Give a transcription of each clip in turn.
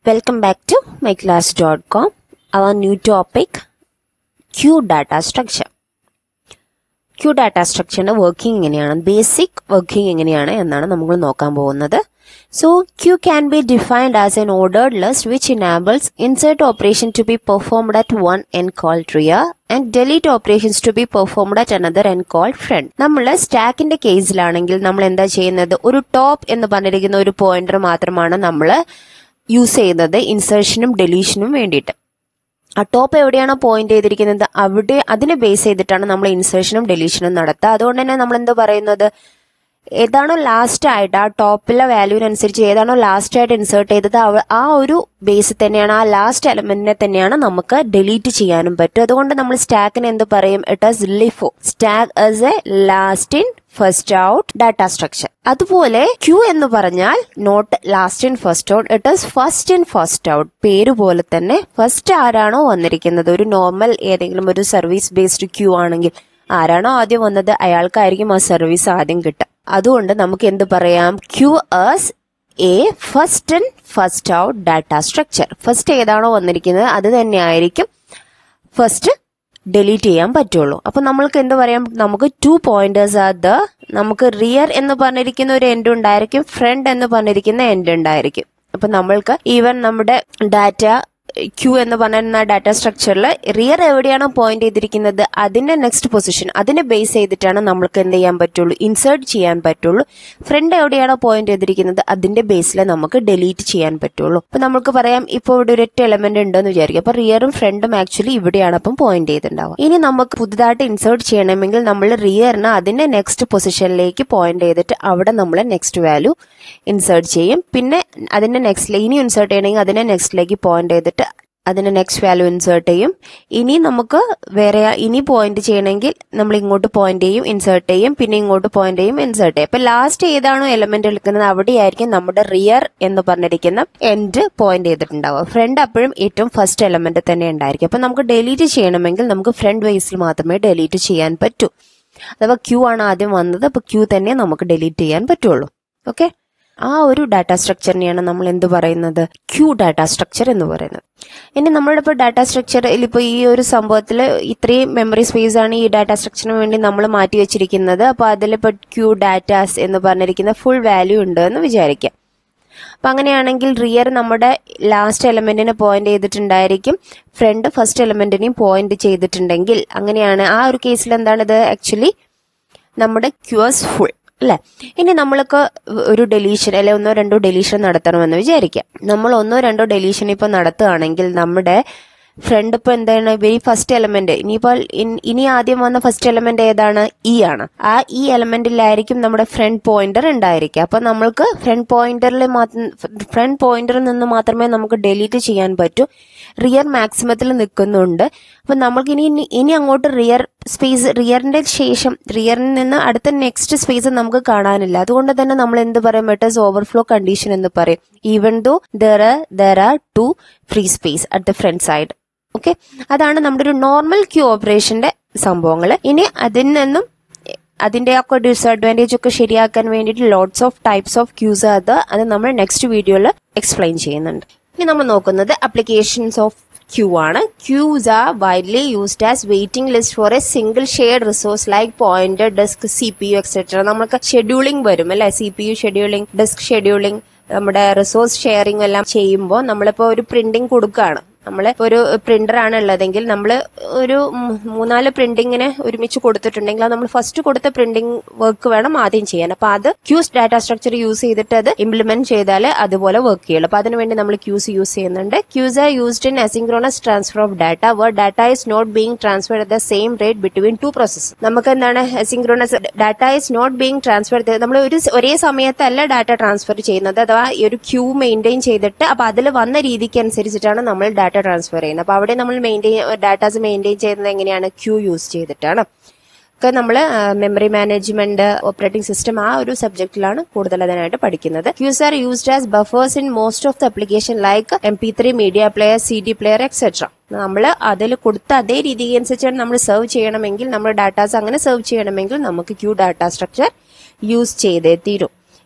Welcome back to myclass.com. Our new topic Q data structure. Queue data സ്ട്രക്ചറിന്റെ working എങ്ങനെയാണ് basic working എങ്ങനെയാണ് എന്നാണ് നമ്മൾ നോക്കാൻ പോകുന്നത് so queue can be defined as an ordered list which enables insert operation to be performed at one end called rear and delete operations to be performed at another end called front നമ്മൾ സ്റ്റാക്കിന്റെ കേസിലാണെങ്കിൽ നമ്മൾ എന്താ ചെയ്യുന്നത് ഒരു top എന്ന് പറഞ്ഞിരിക്കുന്ന ഒരു pointer മാത്രമാണ് നമ്മൾ യൂസ് ചെയ്യുന്നത് ഇൻസേർഷനും ഡെലീഷനും വേണ്ടിയിട്ട് ആ ടോപ്പ് എവിടെയാണോ പോയിന്റ് ചെയ്തിരിക്കുന്നത് അവിടെ അതിനെ ബേസ് ചെയ്തിട്ടാണ് നമ്മൾ ഇൻസേർഷനും ഡെലീഷനും നടത്തുക അതുകൊണ്ട് തന്നെ നമ്മൾ എന്താ പറയുന്നത് ഏതാണോ ലാസ്റ്റ് ആയിട്ട് ആ ടോപ്പിലെ വാല്യൂവിനനുസരിച്ച് ഏതാണോ ലാസ്റ്റ് ആയിട്ട് ഇൻസേർട്ട് ചെയ്തത് അവ- ആ ഒരു ബേസിൽ തന്നെയാണ് ആ ലാസ്റ്റ് എലമെന്റിനെ തന്നെയാണ് നമുക്ക് ഡിലീറ്റ് ചെയ്യാനും പറ്റും അതുകൊണ്ട് നമ്മൾ സ്റ്റാക്കിന് എന്ത് പറയും it as LIFO stack as a last in first out data structure അതുപോലെ ക്യൂ എന്ന് പറഞ്ഞാൽ not last in first out it is first in first out പേര് പോലെ തന്നെ ഫസ്റ്റ് ആരാണോ വന്നിരിക്കുന്നത് ഒരു നോർമൽ ഏതെങ്കിലും ഒരു സർവീസ് ബേസ്ഡ് ക്യൂ ആണെങ്കിൽ ആരാണോ ആദ്യം വന്നത് അയാൾക്കായിരിക്കും ആ സർവീസ് ആദ്യം കിട്ടുക അതുകൊണ്ട് നമുക്ക് എന്ത് പറയാം queue is a first in first out data structure first ഏതാണോ വന്നിരിക്കുന്നത് അത് തന്നെ ആയിരിക്കും ഫസ്റ്റ് ഡിലീറ്റ് ചെയ്യാൻ പറ്റുള്ളൂ അപ്പൊ നമ്മൾക്ക് എന്ത് പറയാം നമുക്ക് ടു പോയിന്റേഴ്സ് ആർ ദ നമുക്ക് റിയർ എന്ന് പറഞ്ഞിരിക്കുന്ന ഒരു എൻഡ് ഉണ്ടായിരിക്കും ഫ്രണ്ട് എന്ന് പറഞ്ഞിരിക്കുന്ന എൻഡ് ഉണ്ടായിരിക്കും അപ്പൊ നമ്മൾക്ക് ഈവൻ നമ്മുടെ ഡാറ്റ ക്യൂ എന്ന് പറയുന്ന ഡാറ്റ സ്ട്രക്ചറിൽ റിയർ എവിടെയാണോ പോയിന്റ് ചെയ്തിരിക്കുന്നത് അതിന്റെ നെക്സ്റ്റ് പൊസിഷൻ അതിനെ ബേസ് ചെയ്തിട്ടാണ് നമ്മൾക്ക് എന്ത് ചെയ്യാൻ പറ്റുള്ളൂ ഇൻസേർട്ട് ചെയ്യാൻ പറ്റുള്ളൂ ഫ്രണ്ട് എവിടെയാണോ പോയിന്റ് ചെയ്തിരിക്കുന്നത് അതിന്റെ ബേസിൽ നമുക്ക് ഡിലീറ്റ് ചെയ്യാൻ പറ്റുള്ളൂ അപ്പൊ നമുക്ക് പറയാം ഇപ്പോൾ ഇവിടെ ഒരു ഒറ്റ എലമെന്റ് ഉണ്ടെന്ന് വിചാരിക്കും അപ്പൊ റിയറും ഫ്രണ്ടും ആക്ച്വലി ഇവിടെയാണ് അപ്പം പോയിന്റ് ചെയ്തിട്ടുണ്ടാവുക ഇനി നമുക്ക് പുതുതായിട്ട് ഇൻസേർട്ട് ചെയ്യണമെങ്കിൽ നമ്മൾ റിയറിന് അതിന്റെ നെക്സ്റ്റ് പൊസിഷനിലേക്ക് പോയിന്റ് ചെയ്തിട്ട് അവിടെ നമ്മൾ നെക്സ്റ്റ് വാല്യൂ ഇൻസേർട്ട് ചെയ്യും പിന്നെ അതിന്റെ നെക്സ്റ്റ് ഇനി ഇൻസേർട്ട് ചെയ്യണമെങ്കിൽ അതിന്റെ നെക്സ്റ്റിലേക്ക് പോയിന്റ് ചെയ്തിട്ട് അതിന്റെ നെക്സ്റ്റ് വാല്യൂ ഇൻസേർട്ട് ചെയ്യും ഇനി നമുക്ക് വേറെ ഇനി പോയിന്റ് ചെയ്യണമെങ്കിൽ നമ്മൾ ഇങ്ങോട്ട് പോയിന്റ് ചെയ്യും ഇൻസേർട്ട് ചെയ്യും പിന്നെ ഇങ്ങോട്ട് പോയിന്റ് ചെയ്യും ഇൻസേർട്ട് ചെയ്യും അപ്പൊ ലാസ്റ്റ് ഏതാണോ എലമെന്റ് എടുക്കുന്നത് അവിടെയായിരിക്കും നമ്മുടെ റിയർ എന്ന് പറഞ്ഞിരിക്കുന്ന എൻഡ് പോയിന്റ് ചെയ്തിട്ടുണ്ടാവുക ഫ്രണ്ട് അപ്പോഴും ഏറ്റവും ഫസ്റ്റ് എലമെന്റ് തന്നെ ഉണ്ടായിരിക്കും അപ്പൊ നമുക്ക് ഡിലീറ്റ് ചെയ്യണമെങ്കിൽ നമുക്ക് ഫ്രണ്ട് വൈസിൽ മാത്രമേ ഡിലീറ്റ് ചെയ്യാൻ പറ്റൂ അഥവാ ക്യൂ ആണ് ആദ്യം വന്നത് അപ്പൊ ക്യൂ തന്നെ നമുക്ക് ഡിലീറ്റ് ചെയ്യാൻ പറ്റുള്ളൂ ഓക്കെ ആ ഒരു ഡാറ്റ സ്ട്രക്ചറിനെയാണ് നമ്മൾ എന്ത് പറയുന്നത് ക്യൂ ഡാറ്റ സ്ട്രക്ചർ എന്ന് പറയുന്നത് ഇനി നമ്മളുടെ ഇപ്പോൾ ഡാറ്റ സ്ട്രക്ചറിൽ ഇപ്പോൾ ഈ ഒരു സംഭവത്തിൽ ഇത്രയും മെമ്മറി സ്പേസ് ആണ് ഈ ഡാറ്റ സ്ട്രക്ചറിന് വേണ്ടി നമ്മൾ മാറ്റി വെച്ചിരിക്കുന്നത് അപ്പോൾ അതിലിപ്പോൾ ക്യൂ ഡാറ്റാസ് എന്ന് പറഞ്ഞിരിക്കുന്ന ഫുൾ വാല്യൂ ഉണ്ട് എന്ന് വിചാരിക്കാം അപ്പൊ അങ്ങനെയാണെങ്കിൽ റിയർ നമ്മുടെ ലാസ്റ്റ് എലമെന്റിനെ പോയിന്റ് ചെയ്തിട്ടുണ്ടായിരിക്കും ഫ്രണ്ട് ഫസ്റ്റ് എലമെന്റിനെയും പോയിന്റ് ചെയ്തിട്ടുണ്ടെങ്കിൽ അങ്ങനെയാണ് ആ ഒരു കേസിൽ എന്താണ് ഇത് ആക്ച്വലി നമ്മുടെ ക്യൂസ് ഫുൾ അല്ലെ ഇനി നമ്മൾക്ക് ഒരു ഡെലീഷൻ അല്ലെ ഒന്നോ രണ്ടോ ഡെലീഷൻ നടത്തണമെന്ന് വിചാരിക്കാം നമ്മൾ ഒന്നോ രണ്ടോ ഡെലീഷൻ ഇപ്പൊ നടത്തുകയാണെങ്കിൽ നമ്മുടെ ഫ്രണ്ട് ഇപ്പൊ എന്താണ് വെരി ഫസ്റ്റ് എലമെന്റ് ഇനിയിപ്പോൾ ഇൻ- ഇനി ആദ്യം വന്ന ഫസ്റ്റ് എലമെന്റ് ഏതാണ് ഇ ആണ് ആ ഈ എലമെന്റിലായിരിക്കും നമ്മുടെ ഫ്രണ്ട് പോയിന്റർ ഉണ്ടായിരിക്കുക അപ്പൊ നമ്മൾക്ക് ഫ്രണ്ട് പോയിന്ററിൽ ഫ്രണ്ട് പോയിന്ററിൽ നിന്ന് മാത്രമേ നമുക്ക് ഡിലീറ്റ് ചെയ്യാൻ പറ്റൂ റിയർ മാക്സിമത്തിൽ നിൽക്കുന്നുണ്ട് അപ്പൊ നമ്മൾക്ക് ഇനി ഇനി- ഇനി അങ്ങോട്ട് റിയർ സ്പേസ് റിയറിന്റെ ശേഷം റിയറിൽ നിന്ന് അടുത്ത നെക്സ്റ്റ് സ്പേസ് നമുക്ക് കാണാനില്ല അതുകൊണ്ട് തന്നെ നമ്മൾ എന്ത് പറയും ഇറ്റ് ഇസ് ഓവർഫ്ലോ കണ്ടീഷൻ എന്ന് പറയും even though there there are two free space at the front side okay അതാണ് നമ്മുടെ ഒരു നോർമൽ ക്യൂ ഓപ്പറേഷന്റെ സംഭവങ്ങൾ ഇനി അതിൽ നിന്നും അതിന്റെ ഒക്കെ ഡിസഡ്വാൻറ്റേജ് ഒക്കെ ശരിയാക്കാൻ വേണ്ടിയിട്ട് lots of types of queues അത് അത് നമ്മൾ നെക്സ്റ്റ് വീഡിയോയിൽ എക്സ്പ്ലെയിൻ ചെയ്യുന്നുണ്ട് ഇനി നമ്മൾ നോക്കുന്നത് അപ്ലിക്കേഷൻസ് ഓഫ് ക്യൂ ആണ് queues are widely used as waiting list for a single shared resource like printer disk C P U etcetera നമുക്ക് ഷെഡ്യൂളിംഗ് വരും അല്ലെ C P U scheduling disk scheduling നമ്മുടെ റിസോഴ്സ് ഷെയറിംഗ് എല്ലാം ചെയ്യുമ്പോൾ നമ്മളിപ്പോ ഒരു printing കൊടുക്കുകയാണ് നമ്മൾ ഒരു പ്രിന്റർ ആണ് ഉള്ളതെങ്കിൽ നമ്മൾ ഒരു മൂ- മൂന്നാല് പ്രിന്റിങ്ങിന് ഒരുമിച്ച് കൊടുത്തിട്ടുണ്ടെങ്കിൽ അത് നമ്മൾ ഫസ്റ്റ് കൊടുത്ത പ്രിന്റിംഗ് വർക്ക് വേണം ആദ്യം ചെയ്യാൻ അപ്പൊ അത് ക്യൂസ് ഡാറ്റ സ്ട്രക്ചർ യൂസ് ചെയ്തിട്ട് അത് ഇംപ്ലിമെന്റ് ചെയ്താൽ അതുപോലെ വർക്ക് ചെയ്യുള്ളൂ അപ്പൊ അതിനുവേണ്ടി നമ്മൾ ക്യൂസ് യൂസ് ചെയ്യുന്നുണ്ട് queues are used in asynchronous transfer of data where data is not being transferred at the same rate between two process നമുക്ക് എന്താണ് asynchronous data is not being transfer നമ്മൾ ഒരു സ- ഒരേ സമയത്തല്ല ഡാറ്റ ട്രാൻസ്ഫർ ചെയ്യുന്നത് അഥവാ ഈ ഒരു ക്യൂ മെയിൻറ്റെയിൻ ചെയ്തിട്ട് അപ്പൊ അതിൽ വന്ന രീതിക്ക് അനുസരിച്ചിട്ടാണ് നമ്മൾ ഡാറ്റ ട്രാൻസ്ഫർ ചെയ്യുന്നത് അപ്പൊ അവിടെ നമ്മൾ മെയിൻറ്റെയിൻ ഡാറ്റാസ് മെയിൻറ്റെയിൻ ചെയ്യുന്നത് എങ്ങനെയാണ് ക്യൂ യൂസ് ചെയ്തിട്ടാണ് ഒക്കെ നമ്മൾ മെമ്മറി മാനേജ്മെന്റ് ഓപ്പറേറ്റിംഗ് സിസ്റ്റം ആ ഒരു സബ്ജക്റ്റിലാണ് കൂടുതൽ അതിനായിട്ട് പഠിക്കുന്നത് queues are used as buffers in most of the application like M P three media player C D player etcetera നമ്മൾ അതിൽ കൊടുത്ത അതേ രീതിക്ക് അനുസരിച്ചാണ് നമ്മൾ സെർവ് ചെയ്യണമെങ്കിൽ നമ്മൾ ഡാറ്റാസ് അങ്ങനെ സെർവ് ചെയ്യണമെങ്കിൽ നമുക്ക് ക്യൂ ഡാറ്റ സ്ട്രക്ചർ യൂസ് ചെയ്തേ തീരും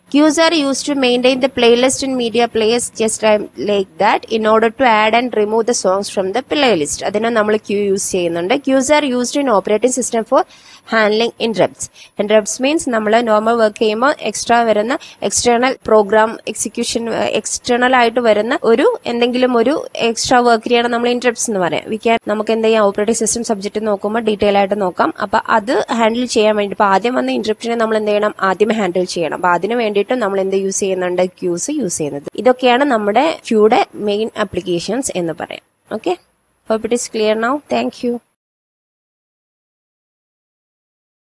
Queues are used to maintain the playlist in media players just like that in order to add and remove the songs from the playlist. അതിന് നമ്മൾ queue use ചെയ്യുന്നുണ്ട് queues are used in operating system for handling interrupts interrupts means നമ്മൾ normal work ചെയ്യുമ്പോൾ extra വരുന്ന external program execution external ആയിട്ട് വരുന്ന ഒരു എന്തെങ്കിലും ഒരു എക്സ്ട്രാ വർക്കിനെയാണ് നമ്മൾ ഇൻറപ്റ്റ്സ് എന്ന് പറയാം വി ക്യാൻ നമുക്ക് എന്ത് ചെയ്യാം ഓപ്പറേറ്റിംഗ് സിസ്റ്റം സബ്ജക്ട് നോക്കുമ്പോൾ ഡീറ്റെയിൽ ആയിട്ട് നോക്കാം അപ്പൊ അത് ഹാൻഡിൽ ചെയ്യാൻ വേണ്ടി ഇപ്പൊ ആദ്യം വന്ന ഇൻറപ്റ്റിനെ നമ്മൾ എന്ത് ചെയ്യണം ആദ്യം ഹാൻഡിൽ ചെയ്യണം അപ്പൊ അതിന് വേണ്ടിയിട്ട് നമ്മൾ എന്ത് യൂസ് ചെയ്യുന്നുണ്ട് ക്യൂസ് യൂസ് ചെയ്യുന്നത് ഇതൊക്കെയാണ് നമ്മുടെ ക്യൂയുടെ മെയിൻ ആപ്ലിക്കേഷൻസ് എന്ന് പറയാം okay hope it is clear now thank U